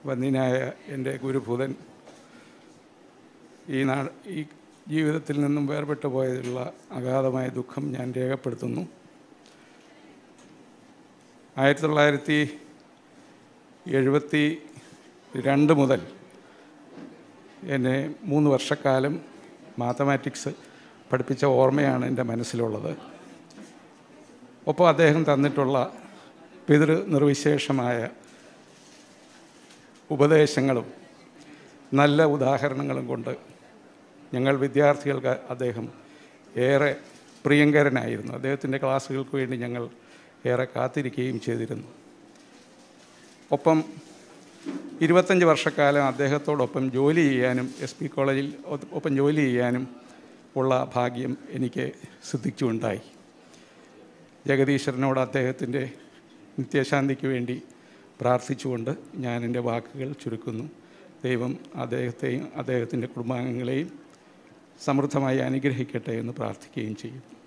വന്യനായ എൻ്റെ ഗുരുഭൂതൻ ഈ നാ ഈ ജീവിതത്തിൽ നിന്നും വേർപെട്ടു പോയതിലുള്ള അഗാധമായ ദുഃഖം ഞാൻ രേഖപ്പെടുത്തുന്നു ആയിരത്തി തൊള്ളായിരത്തി എഴുപത്തി രണ്ട് മുതൽ എന്നെ മൂന്ന് വർഷക്കാലം മാത്തമാറ്റിക്സ് പഠിപ്പിച്ച ഓർമ്മയാണ് എൻ്റെ മനസ്സിലുള്ളത് ഒപ്പം അദ്ദേഹം തന്നിട്ടുള്ള പിതൃ നിർവിശേഷമായ ഉപദേശങ്ങളും നല്ല ഉദാഹരണങ്ങളും കൊണ്ട് ഞങ്ങൾ വിദ്യാർത്ഥികൾക്ക് അദ്ദേഹം ഏറെ പ്രിയങ്കരനായിരുന്നു അദ്ദേഹത്തിൻ്റെ ക്ലാസ്സുകൾക്ക് വേണ്ടി ഞങ്ങൾ ഏറെ കാത്തിരിക്കുകയും ചെയ്തിരുന്നു ഒപ്പം ഇരുപത്തഞ്ച് വർഷക്കാലം അദ്ദേഹത്തോടൊപ്പം ജോലി ചെയ്യാനും എസ് പി കോളേജിൽ ഒ- ഒപ്പം ജോലി ചെയ്യാനും ഉള്ള ഭാഗ്യം എനിക്ക് സിദ്ധിച്ചുണ്ടായി ജഗദീശ്വരനോട് അദ്ദേഹത്തിൻ്റെ നിത്യശാന്തിക്ക് വേണ്ടി പ്രാർത്ഥിച്ചുകൊണ്ട് ഞാൻ എൻ്റെ വാക്കുകൾ ചുരുക്കുന്നു ദൈവം അദ്ദേഹത്തെയും അദ്ദേഹത്തിൻ്റെ കുടുംബാംഗങ്ങളെയും സമൃദ്ധമായി അനുഗ്രഹിക്കട്ടെ എന്ന് പ്രാർത്ഥിക്കുകയും ചെയ്യും